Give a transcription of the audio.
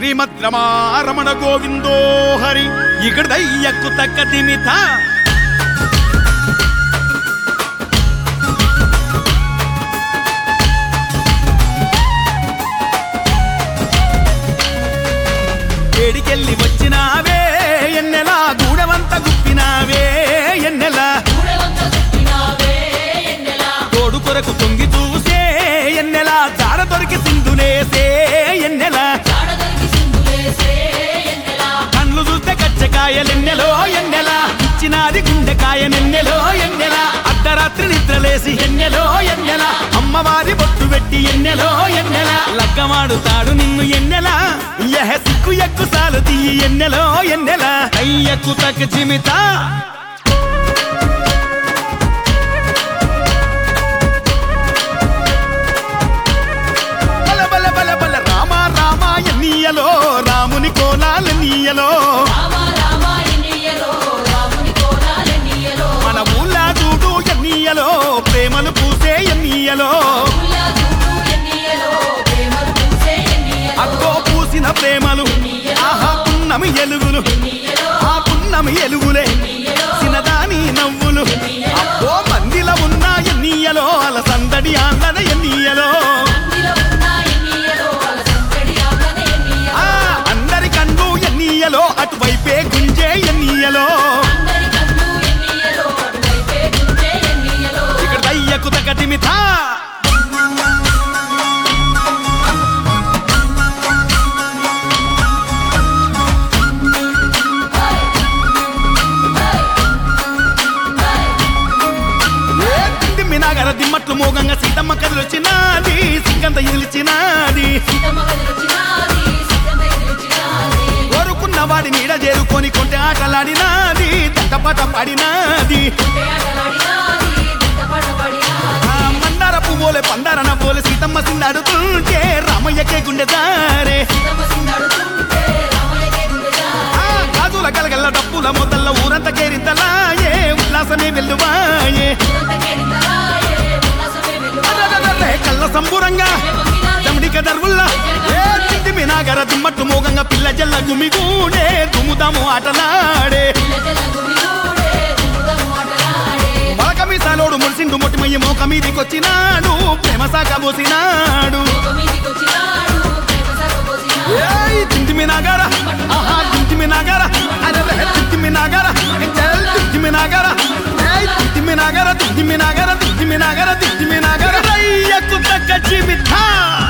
శ్రీమద్ రమారమణ గోవిందో హరి ఇకడదయ్యక్కు తక్క తిమిత ఏడికెళ్ళి వచ్చినావే ఎన్నెలా గూడవంత గుప్పినావే ఎన్నెలా తోడు కొరకు తొంగి చూసే ఎన్నెలా జాడ దొరికి సింధులేసే ఎన్నెలా కళ్ళు చూస్తే కచ్చకాయలెన్నెలో ఎన్నెలా ఇచ్చినాది గుండెకాయ నెన్నెలో ఎన్నెలా అర్ధరాత్రి నిద్రలేసి ఎన్నెలో ఎన్నెలా అమ్మవారి బొట్టు పెట్టి ఎన్నెలో ఎన్నెలా లగ్గమాడుతాడు నిన్ను ఎన్నెలా ఎహ సిక్కు ఎక్కు సాలు తీయి ఎన్నెలో ఎన్నెలా అయ్యకు తగ్గ చిమితా బల బల బల బల రామ రామ ఎన్నీయలో రాముని కోలాల నీయలో మన ఊళ్ళా చూడు ఎన్నీయలో ప్రేమలు పూసే ఎన్నీయలో అక్కో పూసిన ప్రేమలు ఆహా పున్నమి ఎలుగులు ఆ పున్నమి ఎలుగులే చిన్నదాని నవ్వులు అబ్బో మందిల ఉన్న ఎన్నీయలో అల సందడి ఆందన ఎన్నీయలో ఆ అందరి కన్ను ఎన్నీయలో అటువైపే గుంజే ఎన్నీయలో ఇక్కడ దయ్యకు తగతిమితా ఏ తిండి నగర దిమ్మట్లు మోగంగా సీతమ్మ కదిలొచ్చినాది సిగ్గంత ఇలిచినాది కోరుకున్న వాడి నీడ చేరుకొని కొంటే ఆటలాడినాది దంటపాట పాడినాది ఆ మందార పువ్వులే పందార నవ్వులే సీతమ్మ సిందాడుతుంటే రామయ్యకే గుండె దారే ఆ గాజుల గలగల్ల డప్పుల మొదల్ల ఊరంతా కేరింతలాయే ఉల్లాసమే వెల్లువాయే అరెరెరెరె, కళ్ళ సంబురంగా దమిడిక దర్వుల్లా ఏ తిండి మినాగర దుమ్మట్టు మోగంగా పిల్ల జల్ల గుమిగూడే దుముదాము ఆటలాడే మలకమి సాలోడు మురిసిండు మొట్టిమయ్య మోక మీదికొచ్చినాడు ప్రేమ సాకబోసినాడు ఏయ్ తింటిమి నాగార ఆహా తింటిమి నాగార అరే తింటిమి నాగార చల్ తింటిమి నాగార ఏయ్ తింటిమి నాగార తింటిమి నాగార తింటిమి నాగార తింటిమి నాగార అయ్యకు తగ్గ జీవితా